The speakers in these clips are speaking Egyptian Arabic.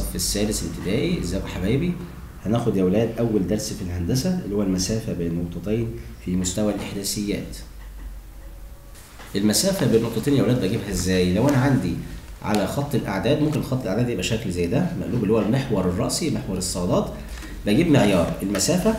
الصف الثالث الابتدائي ازيكم يا حبايبي هناخد يا ولاد اول درس في الهندسه اللي هو المسافه بين نقطتين في مستوى الاحداثيات المسافه بين نقطتين يا ولاد بجيبها ازاي لو انا عندي على خط الاعداد ممكن خط الاعداد يبقى شكل زي ده مقلوب اللي هو المحور الراسي محور الصادات بجيب معيار المسافه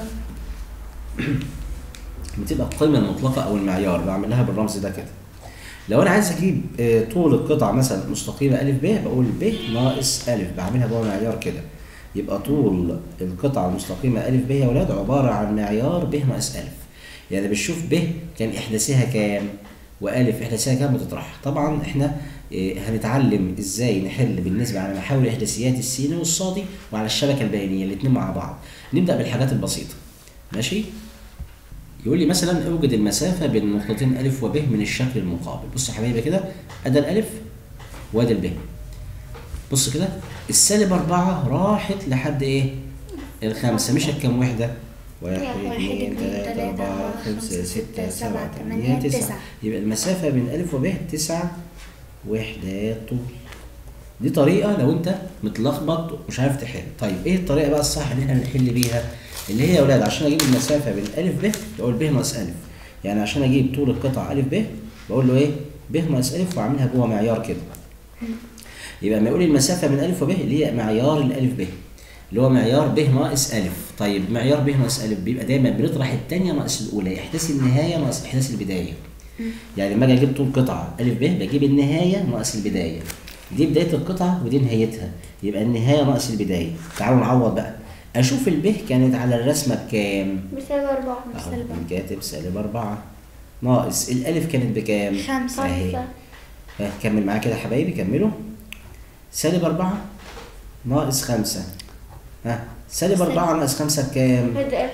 بتبقى القيمه المطلقه او المعيار بعملها بالرمز ده كده لو انا عايز اجيب آه، طول القطعه مثلا مستقيمه ا ب بقول ب ناقص ا بعملها جوه معيار كده يبقى طول القطعه المستقيمه ا ب يا ولاد عباره عن معيار ب ناقص ا يعني بنشوف ب كان احداثها كام والف احداثها كام وتطرح طبعا احنا آه، هنتعلم ازاي نحل بالنسبه على محاور احداثيات السيني والصادي وعلى الشبكه البيانيه الاثنين مع بعض نبدا بالحاجات البسيطه ماشي يقول لي مثلا اوجد المسافة بين النقطتين ألف وب من الشكل المقابل بص يا حبايبي كده أدا الألف وأدا الب بص كده السالب أربعة راحت لحد إيه؟ الخمسة مش كام وحدة؟ واحد اثنين ثلاثة أربعة خمسة ستة سبعة ثمانية تسعة يبقى المسافة بين ألف وب تسع وحدات طول دي طريقة لو أنت متلخبط ومش عارف تحل طيب إيه الطريقة بقى الصح اللي إحنا بنحل بيها؟ اللي هي يا ولاد عشان اجيب المسافه بين ا ب بقول ب ناقص ا يعني عشان اجيب طول القطعه ا ب بقول له ايه ب ناقص ا واعملها جوه معيار كده يبقى ما يقول لي المسافه بين ا وب اللي هي معيار الالف ب اللي هو معيار ب ناقص ا طيب معيار ب ناقص ا بيبقى دايما بنطرح الثانيه ناقص الاولى احداث النهايه ناقص احداث البدايه يعني لما اجي اجيب طول قطعه ا ب بجيب النهايه ناقص البدايه دي بدايه القطعه ودي نهايتها يبقى النهايه ناقص البدايه تعالوا نعوض بقى اشوف الب كانت على الرسمه بكام بسالب أربعة اهو من كاتب سالب أربعة ناقص الألف كانت بكام؟ خمسة. أهي خمسة ها، كمل معايا كده يا حبايبي كملوا سالب أربعة ناقص خمسة ها سالب أربعة ناقص خمسة بكام؟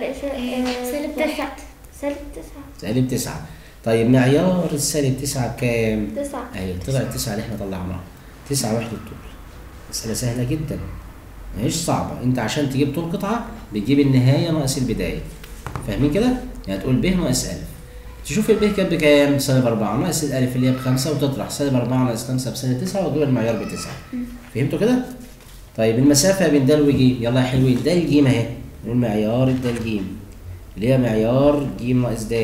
سالب تسعة سالب تسعة سالب تسعة طيب معيار السالب تسعة بكام؟ تسعة أهي طلعت تسعة اللي احنا طلعناها تسعة وحدة طول مسألة سهلة جدا مش صعبة انت عشان تجيب طول قطعة بتجيب النهاية ناقص البداية فاهمين كده؟ يعني تقول ب ناقص ألف تشوف الب كانت بكام؟ سالب أربعة ناقص الألف اللي هي بخمسة وتطرح سالب أربعة ناقص خمسة بسالب تسعة وتجيب المعيار بتسعة فهمتوا كده؟ طيب المسافة بين د وج يلا يا حلوين د ج اهي نقول معيار الد ج اللي هي معيار ج ناقص د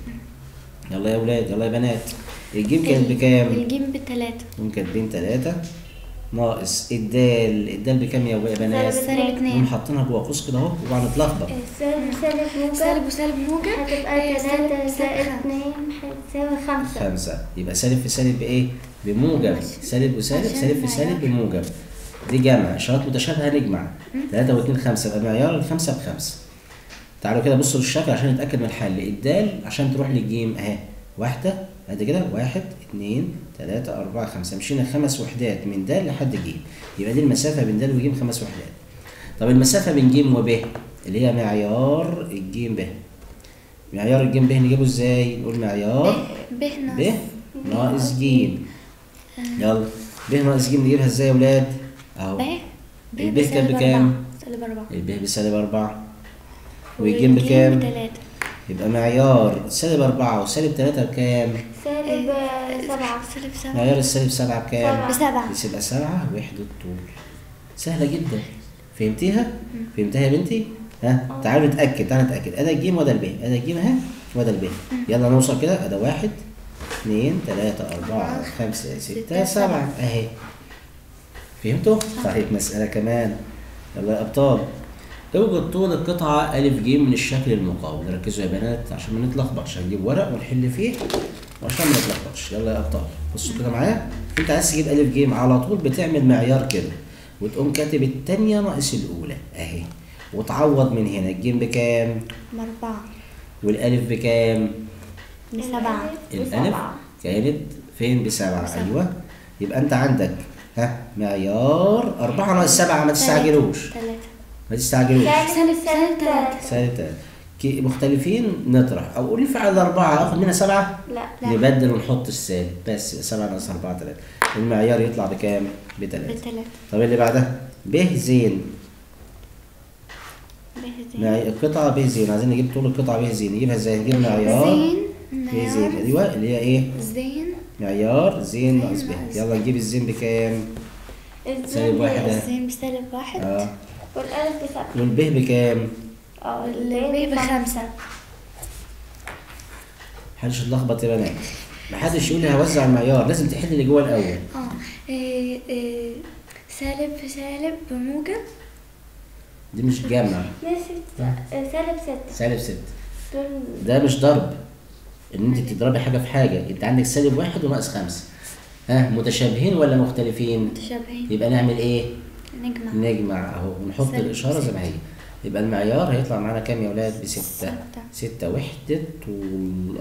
يلا يا ولاد يلا يا بنات الجيم كانت بكام؟ الجيم بتلاتة نقوم كاتبين تلاتة ناقص الدال الدال بكام يا يا بنات؟ سالب سالب نقوم اتنين حاطينها جوه قوس كده اهو وبعد نتلخبط سالب سالب موجب سالب وسالب موجب هتبقى إيه، سالب تلاتة سالب زائد خمسة. اتنين هتساوي خمسة خمسة يبقى سالب في سالب بإيه؟ بموجب سالب وسالب عشان سالب في سالب معيار. بموجب دي جمع إشارات متشابهة نجمع تلاتة واتنين خمسة يبقى معيار الخمسة بخمسة تعالوا كده بصوا للشكل عشان نتأكد من الحل الدال عشان تروح للجيم أهي واحدة ادي كده واحد اتنين تلاتة أربعة خمسة مشينا خمس وحدات من د لحد ج يبقى دي المسافة بين د وج خمس وحدات طب المسافة بين ج وب اللي هي معيار الجيم ب معيار الجيم ب نجيبه ازاي؟ نقول معيار ب ب ناقص ناقص ج يلا ب ناقص ج نجيبها ازاي يا ولاد؟ اهو ب الب كانت بسالب بكام؟ أربعة. سالب أربعة الب بسالب أربعة والجيم بكام؟ بتلاتة يبقى معيار سالب أربعة وسالب تلاتة بكام؟ سالب سبعة سالب سبعة معيار السالب سبعة بكام؟ سبعة. بسبعة بتبقى سبعة وحدة طول سهلة جدا فهمتيها؟ فهمتها يا بنتي؟ ها تعالوا نتأكد تعالوا نتأكد أدا الجيم وده الب أدا الجيم أهي وده الب يلا نوصل كده أدا واحد اثنين ثلاثة أربعة خمسة ستة سبعة أهي فهمتوا؟ طيب مسألة كمان يلا يا أبطال اوجد طول القطعة أ ج من الشكل المقابل ركزوا يا بنات عشان ما نتلخبطش هنجيب ورق ونحل فيه وعشان ما نتلخبطش يلا يا أبطال بصوا كده معايا انت عايز تجيب أ ج على طول بتعمل معيار كده وتقوم كاتب التانية ناقص الأولى أهي وتعوض من هنا الجيم بكام بأربعة والألف بكام بسبعة الألف بسبعة. كانت فين بسبعة بسبعة. أيوة يبقى أنت عندك ها معيار أربعة ناقص سبعة ما تستعجلوش تلاتة ما تستعجلوش سالب سالب تلاتة. تلاتة سالب تلاتة كي- مختلفين نطرح أو قول لي فعل أربعة آخد منها سبعة لا لا. نبدل ونحط السالب بس يبقى سبعة ناقص أربعة تلاتة المعيار يطلع بكام؟ بتلاتة بتلاتة طب اللي بعدها ب زين ب معي- زين القطعة ب زين عايزين نجيب طول القطعة ب زين نجيبها ازاي؟ نجيب معيار زين ب زين ايوه اللي هي ايه؟ زين معيار زين زين ناقص ب ناقص يلا نجيب الزين بكام؟ سالب واحد اهي الزين بسالب واحد اه والألف بسبعة والب بكام؟ اه البي بخمسة محدش يتلخبط يا بنات محدش يقول لي هوزع المعيار لازم تحل اللي جوه الاول اه إيه، إيه، سالب في سالب بموجب دي مش جمع ماشي سالب ستة سالب ستة دول ده مش ضرب ان انت تضربي حاجه في حاجه انت عندك سالب واحد وناقص خمسه ها متشابهين ولا مختلفين متشابهين يبقى نعمل ايه نجمع نجمع اهو ونحط سالب الاشاره زي ما هي يبقى المعيار هيطلع معانا كام يا ولاد بستة ستة. ستة وحدة طول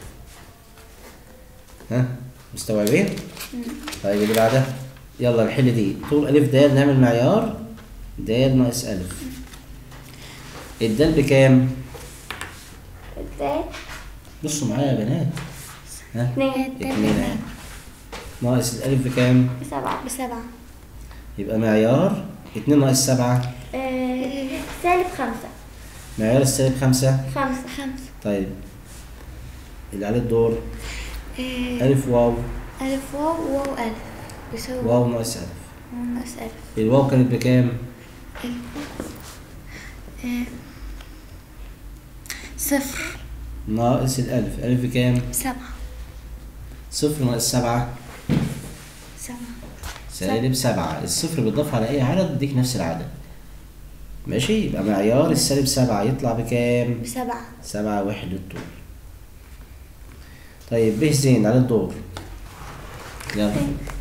ها مستوعبين طيب اللي بعدها يلا نحل دي طول ألف د نعمل معيار د ناقص ألف الدال بكام؟ ازاي بصوا معايا يا بنات ها اتنين اتنين اهي ناقص الألف بكام؟ بسبعة بسبعة يبقى معيار اتنين ناقص سبعة آه، سالب خمسة معيار السالب خمسة خمسة خمسة طيب اللي عليه الدور إيه، ألف واو ألف واو واو ألف بيساوي واو ناقص ألف واو ناقص ألف الواو كانت بكام؟ إيه، صفر ناقص الألف ألف بكام؟ سبعة صفر ناقص سبعة سبعة سالب سبعة الصفر بيتضاف على أي عدد يديك نفس العدد ماشي يبقى معيار السالب سبعة يطلع بكام؟ بسبعة سبعة وحدة طول طيب ب زين على الدور يلا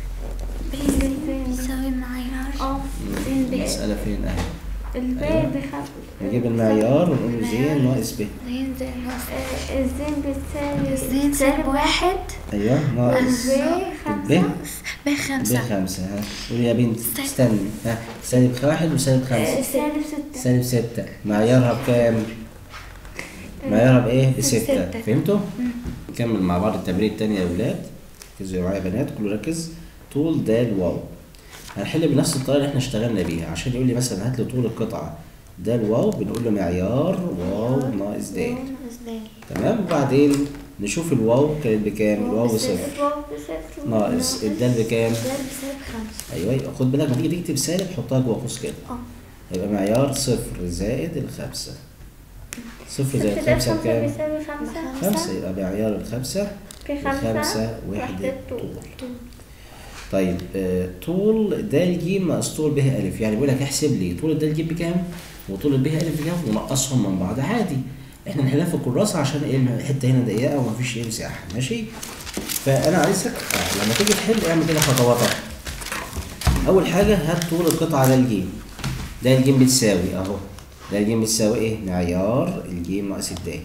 بيساوي معيار اه المسألة فين أهي البي أيوة. بخمسة نجيب المعيار ونقول زين ناقص ب زين زي ناقص آه، الزين بتساوي زين سالب واحد أيوه ناقص البي ب خمسة ب بخمسة خمسة ها قولي يا بنت سالب. استني ها سالب واحد وسالب آه، خمسة سالب ستة سالب ستة معيارها بكام؟ معيارها بإيه؟ بستة ستة. فهمتوا؟ نكمل مع بعض التمرين التاني يا أولاد ركزوا معايا يا بنات كله ركز طول د واو هنحل بنفس الطريقة اللي احنا اشتغلنا بيها عشان يقول لي مثلا هات لي طول القطعة د واو بنقول له معيار واو ناقص د ناقص د تمام وبعدين نشوف الواو كانت بكام؟ الواو بصفر الواو بصفر ناقص الدال بكام؟ ده بسالب خمسة ايوه يبقى خد بالك لما تيجي تكتب سالب حطها جوه قوس كده اه يبقى معيار صفر زائد الخمسة صفر زائد ستة خمسة خمسة بكام؟ بيساوي خمسة خمسة يبقى معيار الخمسة بخمسة الخمسة وحدة وحدة طول طول طيب آه، طول د ج ناقص طول ب أ يعني بيقول لك احسب لي طول الد ج بكام وطول الب أ بكام ونقصهم من بعض عادي احنا نحلها في الكراسة عشان ايه الحتة هنا ضيقة ومفيش ايه مساحة ماشي فأنا عايزك آه، لما تيجي تحل اعمل كده خطواتك أول حاجة هات طول القطعة د ج د ج بتساوي أهو د ج بتساوي ايه؟ معيار الج ناقص الد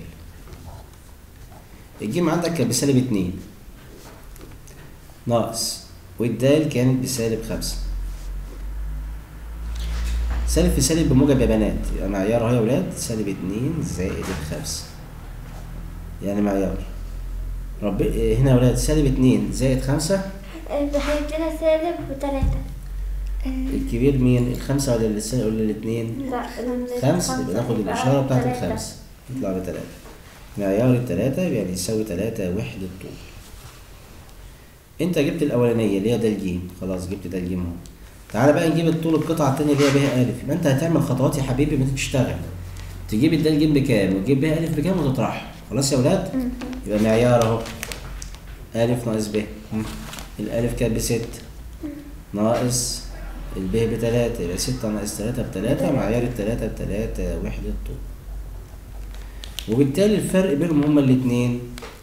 الجيم عندك كانت بسالب اتنين ناقص والدال كانت بسالب خمسة سالب في سالب بموجب يا بنات يبقى معيار اهو يا ولاد سالب اتنين زائد الخمسة يعني معيار رب إيه هنا يا ولاد سالب اتنين زائد خمسة هيدينا سالب وتلاتة الكبير مين الخمسة ولا السالب ولا الاتنين لا خمسة يبقى ناخد الإشارة بتاعت الخمسة يطلع بتلاتة معيار التلاتة يعني يساوي تلاتة وحدة طول انت جبت الأولانية اللي هي د ج خلاص جبت د ج اهو تعالى بقى نجيب الطول القطعة التانية اللي هي ب أ يبقى انت هتعمل خطوات يا حبيبي ما تشتغل تجيب الد ج بكام وتجيب ب أ بكام وتطرحها خلاص يا ولاد يبقى معيار اهو أ ناقص ب هم. الألف كانت بستة ناقص الب بتلاتة يبقى ستة ناقص تلاتة بتلاتة معيار التلاتة بتلاتة وحدة طول وبالتالي الفرق بينهم هما الاتنين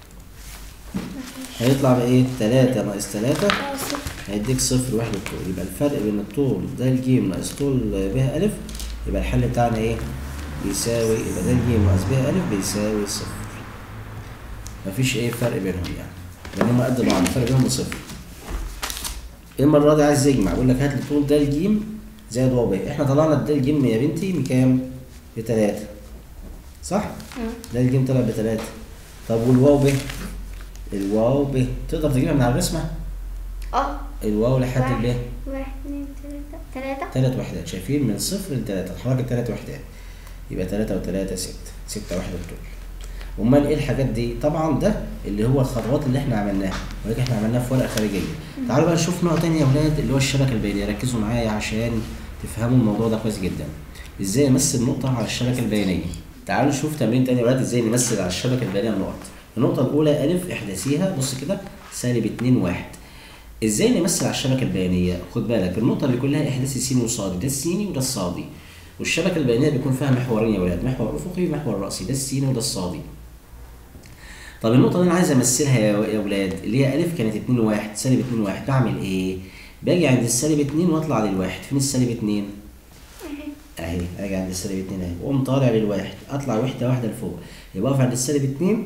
هيطلع بإيه؟ تلاتة ناقص تلاتة هيديك صفر وحدة طول يبقى الفرق بين الطول ده الجيم ناقص طول ب ألف يبقى الحل بتاعنا إيه؟ بيساوي يبقى ده الجيم ناقص ب ألف بيساوي صفر مفيش أي فرق بينهم يعني لأن هما قد بعض الفرق بينهم صفر المرة دي عايز يجمع يقول لك هات لي طول ده الجيم زائد واو ب احنا طلعنا ده الجيم يا بنتي بكام؟ بتلاتة صح؟ ده الجيم طلع بتلاتة طب والواو ب الواو ب تقدر تجيبها من على الرسمة؟ اه الواو لحد واحد ال واحد اتنين تلاتة تلاتة تلات وحدات شايفين من صفر لتلاتة اتحركت تلات وحدات يبقى تلاتة وتلاتة ستة ستة وحدة طول امال ايه الحاجات دي طبعا ده اللي هو الخطوات اللي احنا عملناها ولكن احنا عملناها في ورقه خارجيه تعالوا بقى نشوف نوع تاني يا اولاد اللي هو الشبكه البينيه ركزوا معايا عشان تفهموا الموضوع ده كويس جدا ازاي امثل نقطه على الشبكه البيانيه تعالوا نشوف تمرين تاني يا اولاد ازاي نمثل على الشبكه البيانيه النقط النقطه الاولى الف احداثيها بص كده سالب 2 1 ازاي نمثل على الشبكه البيانيه خد بالك النقطه بيكون لها احداث سيني وصادي ده السيني وده الصادي والشبكه البيانيه بيكون فيها محورين يا ولاد محور افقي ومحور راسي ده السيني وده الصادي طب النقطه اللي انا عايز امثلها يا يا ولاد اللي هي الف كانت 2 1 سالب 2 1 بعمل ايه باجي عند السالب 2 واطلع للواحد فين السالب 2 اهي اجي عند السالب 2 اهي واقوم طالع للواحد اطلع وحده واحده لفوق يبقى اقف عند السالب 2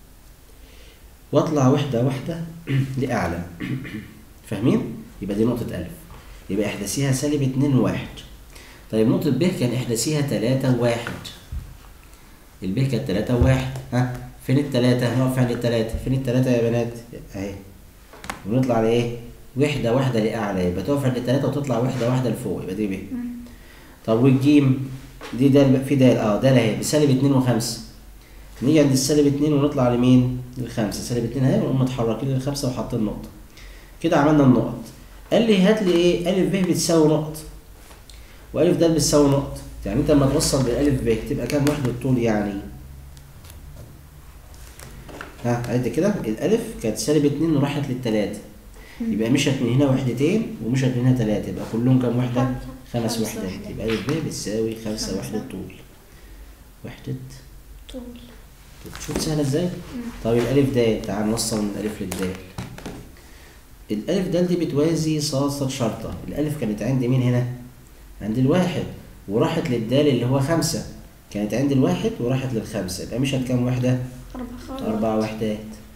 واطلع وحده واحده لاعلى فاهمين يبقى دي نقطه الف يبقى احداثيها سالب 2 1 طيب نقطه ب كان احداثيها 3 1 الب كانت 3 1 ها فين التلاتة؟ هنقف عند التلاتة، فين التلاتة يا بنات؟ أهي. ونطلع لإيه؟ وحدة واحدة لأعلى، يبقى تقف عند التلاتة وتطلع وحدة واحدة لفوق، يبقى دي ب. طب والجيم؟ دي دال في دال اه دال أهي بسالب اتنين وخمسة. نيجي عند السالب اتنين ونطلع لمين؟ للخمسة، سالب اتنين أهي ونقوم متحركين للخمسة وحاطين نقطة. كده عملنا النقط. قال لي هات لي إيه؟ ألف ب بتساوي نقط. وألف د بتساوي نقط. يعني أنت لما توصل بالألف ب تبقى كام وحدة طول يعني؟ ها عد كده الالف كانت سالب اتنين وراحت للتلاتة يبقى مشت من هنا وحدتين ومشت من هنا تلاتة يبقى كلهم كام وحدة؟ خمسة. خمس خمس وحدات وحدات. يبقى الف ب بتساوي خمسة خمسة. وحدة طول وحدة طول طول. شوف سهلة ازاي؟ طب الالف د تعال نوصل من الالف للدال الالف د دي بتوازي صاصة شرطة الالف كانت عندي مين هنا؟ عند الواحد وراحت للدال اللي هو خمسة كانت عند الواحد وراحت للخمسة يبقى مشت كام وحدة؟ أربعة أربع وحدات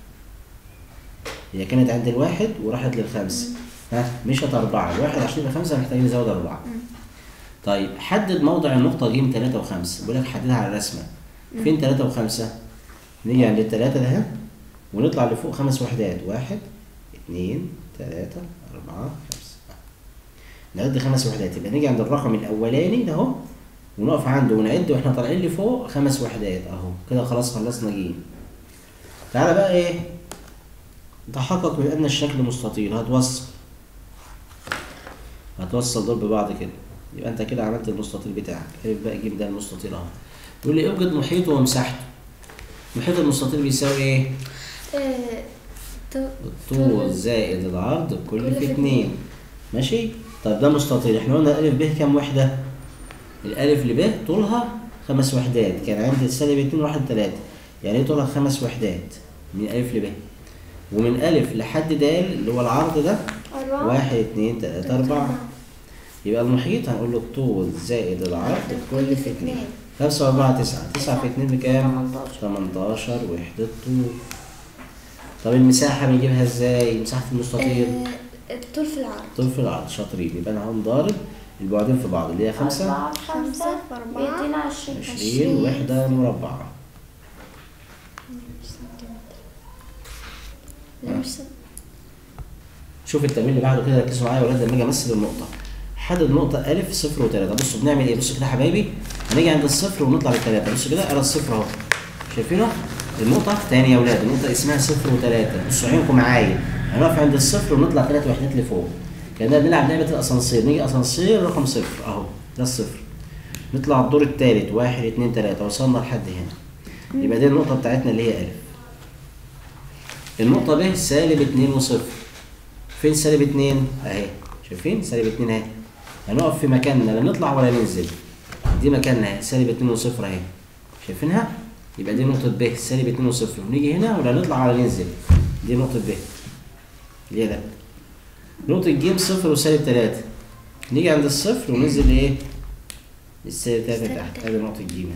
هي كانت عند الواحد وراحت للخمسة ها مشت أربعة الواحد عشان يبقى خمسة محتاجين نزود أربعة طيب حدد موضع النقطة ج تلاتة وخمسة بيقول لك حددها على الرسمة فين تلاتة وخمسة؟ نيجي عند التلاتة ده ها ونطلع لفوق خمس وحدات واحد اتنين تلاتة أربعة خمسة نعد خمس وحدات يبقى نيجي عند الرقم الأولاني ده أهو ونقف عنده ونعد واحنا طالعين لفوق خمس وحدات أهو كده خلاص خلصنا جيم تعالى بقى إيه تحقق بأن الشكل مستطيل هتوصل هتوصل دول ببعض كده يبقى انت كده عملت المستطيل بتاعك الف بقى جيب ده المستطيل اهو يقول لي اوجد محيطه ومساحته محيط المستطيل بيساوي ايه؟ آه، طول الطول زائد العرض كل كل في في اتنين ماشي؟ طيب ده مستطيل احنا قلنا الالف ب كام وحدة؟ الالف ل ب طولها خمس وحدات كان عندي سالب اتنين واحد تلاتة يعني ايه طولها خمس وحدات من الف ل ب ومن الف لحد د اللي هو العرض ده أربعة واحد اتنين تلاتة أربعة يبقى المحيط هنقول له الطول زائد العرض كل في اتنين خمسة وأربعة تسعة تسعة في اتنين بكام؟ 18 تمنتاشر وحدة طول طب المساحة بنجيبها ازاي؟ مساحة المستطيل آه، الطول في العرض طول في العرض شاطرين يبقى أنا هقوم ضارب البعدين في بعض اللي هي خمسة أربعة في خمسة خمسة في أربعة. بيدينا عشرين عشرين وحدة مربعة لا مش سم- شوف التمرين اللي بعده كده ركزوا معايا يا ولاد لما اجي امثل النقطة حدد نقطة ألف صفر وتلاتة بصوا بنعمل إيه؟ بصوا كده يا حبايبي هنيجي عند الصفر ونطلع للتلاتة بصوا كده أنا الصفر أهو شايفينه؟ النقطة تاني يا ولاد النقطة اسمها صفر وتلاتة بصوا عينكم معايا هنقف عند الصفر ونطلع تلات وحدات لفوق كأننا بنلعب لعبة الأسانسير نيجي أسانسير رقم صفر أهو ده الصفر نطلع الدور التالت واحد اتنين تلاتة وصلنا لحد هنا يبقى دي النقطة بتاعتنا اللي هي ألف النقطة ب سالب اتنين وصفر فين سالب اتنين؟ اهي شايفين؟ سالب اتنين اهي هنقف في مكاننا لا نطلع ولا ننزل دي مكاننا اهي سالب اتنين وصفر اهي شايفينها؟ يبقى دي نقطة ب سالب اتنين وصفر ونيجي هنا ولا نطلع ولا ننزل دي نقطة ب اللي هي ده نقطة ج صفر وسالب تلاتة نيجي عند الصفر وننزل لايه؟ للسالب تلاتة سالب تحت تلاتة. ادي نقطة ج اهي.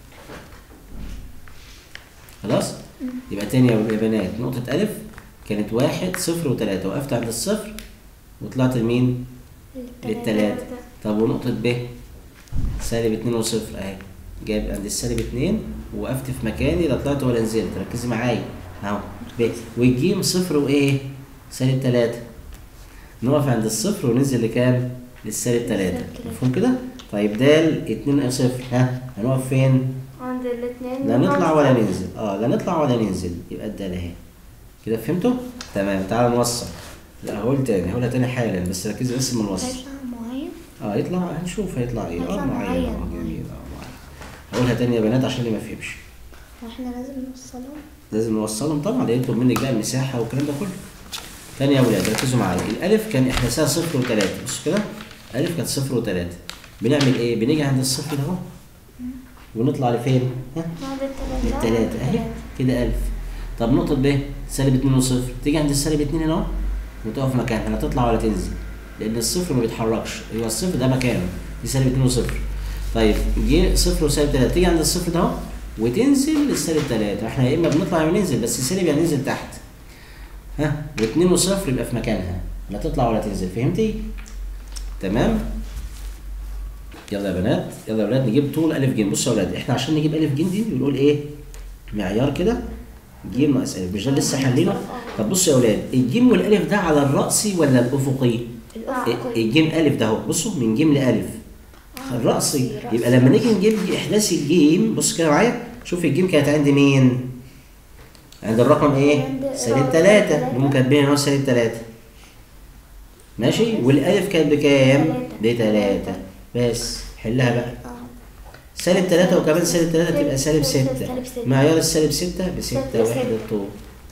خلاص؟ يبقى تاني يا بنات نقطة ألف كانت واحد صفر وتلاتة وقفت عند الصفر وطلعت لمين؟ للتلاتة طب ونقطة ب سالب اتنين وصفر اهي جايب عند السالب اتنين ووقفت في مكاني لا طلعت ولا نزلت ركزي معايا اهو ب والجيم صفر وايه؟ سالب تلاتة نقف عند الصفر وننزل لكام؟ للسالب تلاتة للسالب تلاتة. مفهوم كده؟ طيب د اتنين صفر ها هنقف فين؟ عند عند الاثنين لا نطلع ولا ننزل اه لا نطلع ولا ننزل يبقى الدالة اهي كده فهمتوا؟ تمام تعالى نوصل لا هقول تاني هقولها تاني حالا بس ركزي بس ما نوصل هيطلع معين اه يطلع هنشوف هيطلع ايه اه هيطلع معين معين. اه جميل اه معين هقولها تاني يا بنات عشان اللي ما فهمش واحنا لازم نوصلهم لازم نوصلهم طبعا لان يطلب منك بقى المساحه والكلام ده كله تاني يا ولاد ركزوا معايا الالف كان احداثها صفر وثلاثه بصوا كده الف كانت صفر وثلاثه بنعمل ايه بنيجي عند الصفر ده اهو ونطلع لفين ها بعد الثلاثة للثلاثه اهي كده الف طب نقطه ب سالب 2 وصفر تيجي عند السالب 2 هنا اهو وتقف مكانها لا تطلع ولا تنزل لان الصفر ما بيتحركش هو الصفر ده مكانه دي سالب 2 وصفر طيب جه صفر وسالب 3 تيجي عند الصفر ده اهو وتنزل للسالب 3 احنا يا اما بنطلع يا بننزل بس سالب يعني ننزل تحت ها و2 وصفر يبقى في مكانها لا تطلع ولا تنزل فهمتي تمام يلا يا بنات يلا يا ولاد نجيب طول الف ج بصوا يا ولاد احنا عشان نجيب الف ج دي بنقول ايه معيار كده ج ناقص الف مش ده لسه حلينه طب بصوا يا ولاد الجيم والالف ده على الرأسي ولا الافقي الأفقي الجيم الف ده اهو بصوا من جيم لالف الرأسي يبقى لما نيجي نجيب احداث الجيم بص كده معايا شوف الجيم كانت عند مين عند الرقم ايه عند سالب الرقم 3 تلاتة. اللي هم كاتبين هنا سالب 3 ماشي والالف كانت بكام تلاتة. بتلاتة بس حلها بقى اه سالب 3 وكمان سالب 3 تبقى سالب سالب 6 سالب ستة. معيار السالب 6 ب 6 ستة وحدة ستة. طول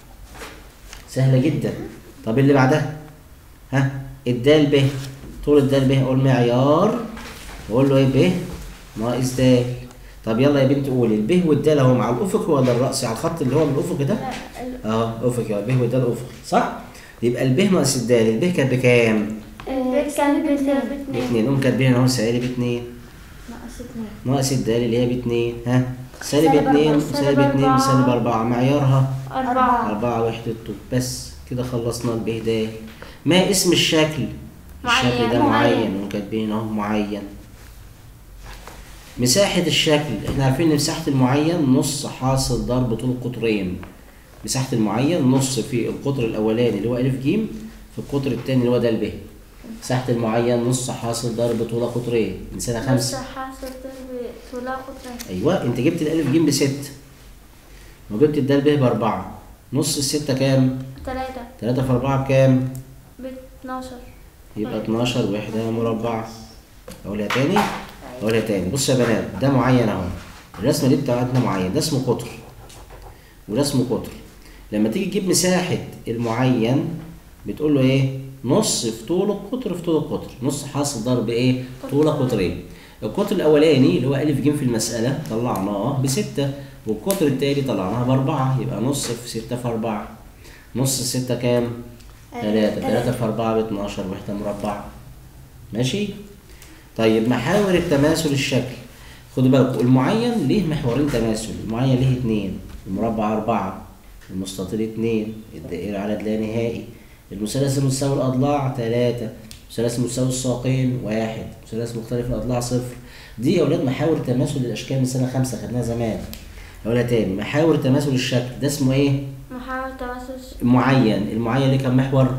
سهلة جدا طب اللي بعدها ها الدال ب طول الدال ب اقول معيار واقول له ايه ب ناقص د طب يلا يا بنت قولي الب والدال اهو مع الافق ولا الرأسي على الخط اللي هو من الافق ده اه افق يا ب والدال افق صح يبقى الب ناقص الدال الب كانت بكام؟ البيت كان بسالب اتنين باتنين قوم كاتبين اهو سالب اتنين ناقص اتنين ناقص الدال اللي هي باتنين ها سالب سالب اتنين أربعة. وسالب سالب اتنين أربعة. وسالب أربعة معيارها أربعة أربعة وحدة طول بس كده خلصنا الب د ما اسم الشكل؟ الشكل معين. ده معين. معين وكاتبين اهو معين مساحة الشكل احنا عارفين ان مساحة المعين نص حاصل ضرب طول القطرين مساحة المعين نص في القطر الأولاني اللي هو ألف ج في القطر الثاني اللي هو د ب مساحة المعين نص حاصل ضرب طول قطرين من سنة خمسة نص حاصل ضرب طلع قطرين ايوه انت جبت الالف ج بست وجبت الدال ب باربعة نص الستة كام؟ تلاتة تلاتة في أربعة بكام؟ ب 12 يبقى 12 وحدة مربعة أقولها تاني أقولها تاني بص يا بنات ده معين أهو الرسمة دي بتاعتنا معين ده اسمه قطر وده اسمه قطر لما تيجي تجيب مساحة المعين بتقول له إيه؟ نص في طول القطر في طول القطر نص حاصل ضرب إيه؟ طول قطرين القطر الأولاني اللي هو ألف ج في المسألة طلعناه بستة والقطر التاني طلعناه بأربعة يبقى نص في ستة في أربعة نص الستة كام؟ آه، تلاتة تلاتة. تلاتة في أربعة باتناشر وحدة مربعة ماشي طيب محاور التماثل الشكل خدوا بالكم المعين ليه محورين تماثل المعين ليه اتنين المربع أربعة المستطيل اتنين الدائرة عدد لا نهائي المثلث المتساوي الأضلاع تلاتة مثلث متساوي الساقين واحد مثلث مختلف الأضلاع صفر دي يا أولاد محاور تماثل الأشكال من سنة خمسة خدناها زمان أقولها تاني محاور تماثل الشكل ده اسمه إيه؟ محاولة تماثل معين المعين ليه كم محور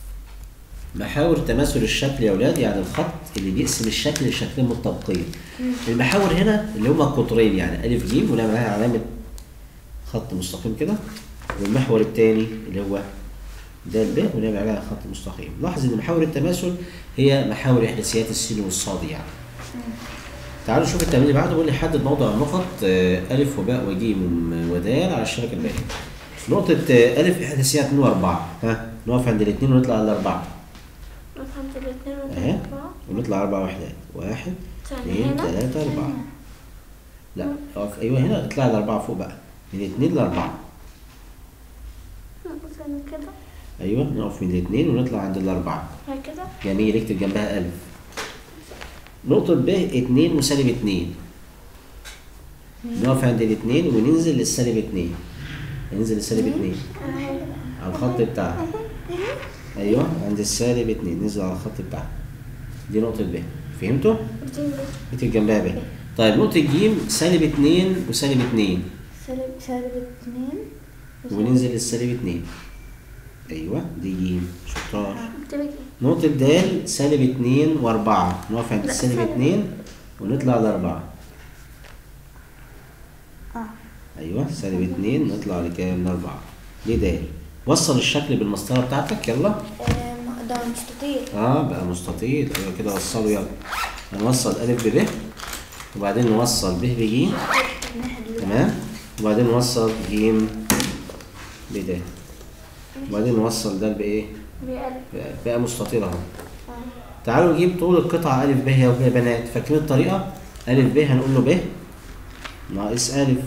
محاور تماثل الشكل يا اولاد يعني الخط اللي بيقسم الشكل لشكلين متطابقين المحاور هنا اللي هما القطرين يعني الف ج ونعمل عليها علامه خط مستقيم كده والمحور الثاني اللي هو د ب ونعمل عليها خط مستقيم لاحظ ان محاور التماثل هي محاور احداثيات السين والصاد يعني تعالوا نشوف التمرين اللي بعده بيقول لي حدد موضع النقط آه، ألف وباء وجيم ودال على الشبكة الباقية. نقطة آه، ألف إحداثيات من وأربعة ها نقف عند الاثنين ونطلع على الأربعة نفهم الاثنين أهي والأربعة ونطلع أربع وحدات واحد ثانية اثنين هنا ثلاثة أربعة لا اقف أيوه هنا اطلع الأربعة فوق بقى من الاثنين لأربعة مثلا كده أيوه نقف من الاثنين ونطلع عند الأربعة هكذا جميل اكتب جنبها ألف نقطة ب اتنين وسالب اتنين نقف عند الاتنين وننزل للسالب اتنين ننزل للسالب اتنين على الخط بتاعها ايوه عند السالب اتنين ننزل على الخط بتاعها دي نقطة ب فهمتوا؟ اكتب جنبها ب طيب نقطة ج سالب اتنين وسالب اتنين سالب سالب اتنين وننزل للسالب اتنين ايوه دي ج شطار اكتب ايه نقطة د سالب اتنين وأربعة نقف عند لا، السالب سالب. اتنين ونطلع لأربعة ايوه سالب اتنين نطلع لكام لاربعة دي د وصل الشكل بالمسطرة بتاعتك يلا آه، ده مستطيل اه بقى مستطيل ايوه كده وصله يلا هنوصل ألف بب وبعدين نوصل ب بج تمام وبعدين نوصل ج بد وبعدين نوصل د بإيه؟ بألف بقى- بقى مستطيل اهو تعالوا نجيب طول القطعة ألف ب يا يا بنات فاكرين الطريقة؟ ألف ب هنقول له ب ناقص ألف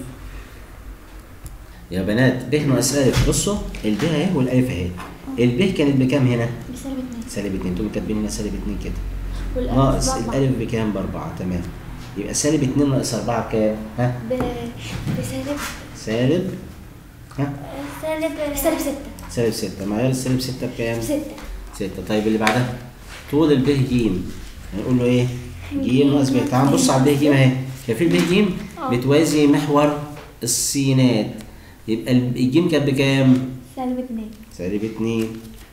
يا بنات ب ناقص ألف بصوا الب أهي والألف أهي الب كانت بكام هنا؟ بسالب اتنين سالب اتنين تقوموا كاتبين هنا سالب اتنين كده والألف ناقص بأربعة. الألف بكام؟ بأربعة تمام يبقى سالب اتنين ناقص أربعة بكام؟ ها؟ ب... بسالب سالب ها؟ سالب سالب ستة سالب ستة معايا السالب ستة بكام؟ ستة ستة طيب اللي بعدها طول الب ج هنقول له ايه؟ ج ناقص ب تعال نبص على الب ج اهي شايفين الب ج بتوازي محور السينات يبقى الج كانت بكام؟ سالب اتنين سالب اتنين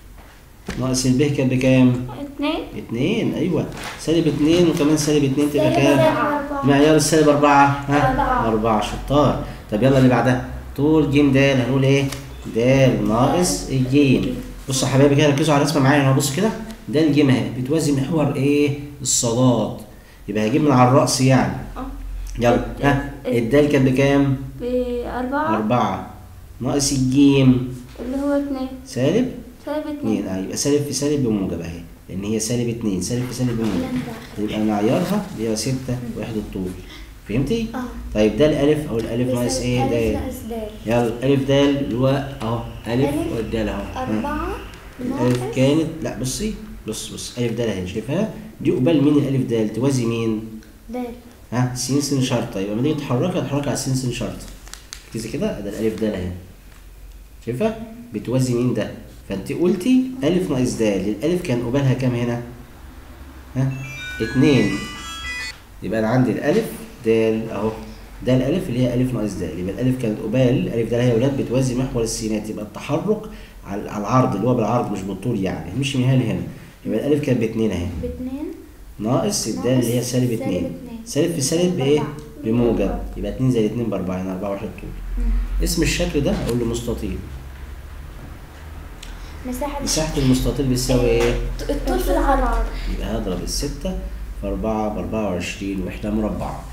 ناقص الب كانت بكام؟ اتنين اتنين ايوه سالب اتنين وكمان سالب اتنين تبقى سالب كام؟ أربعة. معيار السالب أربعة ها؟ أربعة. أربعة شطار طب يلا اللي بعدها طول ج د هنقول إيه؟ د ناقص الجيم بصوا يا حبايبي كده ركزوا على الرسمة معايا أنا بص كده ده الجيم أهي بتوازي محور إيه؟ الصادات يبقى هجيب من على الرأس يعني اه يلا ها الدال كان بكام؟ بأربعة أربعة ناقص الجيم اللي هو اتنين سالب سالب اتنين اتنين أه يبقى سالب في سالب بموجب أهي لأن هي سالب اتنين سالب في سالب بموجب يبقى معيارها اللي هي ستة وحدة طول فهمتي؟ اه طيب ده الألف أو الألف ناقص إيه؟ ألف ده ناقص دال يلا ألف دال اللي هو أهو ألف ألف والدال أهو ها. أربعة الألف ناقص كانت لا بصي بص بص ألف دال أهي شايفها؟ دي قبال مين الألف دال؟ توازي مين؟ دال ها س س شرطة يبقى لما تيجي تحركها تحركها على س س شرطة ركزي كده ده الألف دال أهي شايفة؟ بتوازي مين ده؟ فأنت قلتي ألف ناقص دال الألف كان قبالها كام هنا؟ ها؟ اتنين يبقى أنا عندي الألف دال أهو ده الألف اللي هي ألف ناقص دال يبقى الألف كانت قبال الألف دال هي ولاد بتوازي محور السينات يبقى التحرك على على العرض اللي هو بالعرض مش بالطول يعني مش من هنا لهنا يبقى الألف كانت باتنين أهي باتنين ناقص الدال اللي هي سالب سالب اتنين اتنين. سالب في سالب بايه؟ بأربعة. بموجب يبقى اتنين زائد اتنين بأربعة يعني أربعة واحد طول اسم الشكل ده أقول له مستطيل مساحة مساحة المستطيل بتساوي ايه؟ الطول في العرض يبقى هضرب الستة في أربعة بأربعة وعشرين وحدة مربعة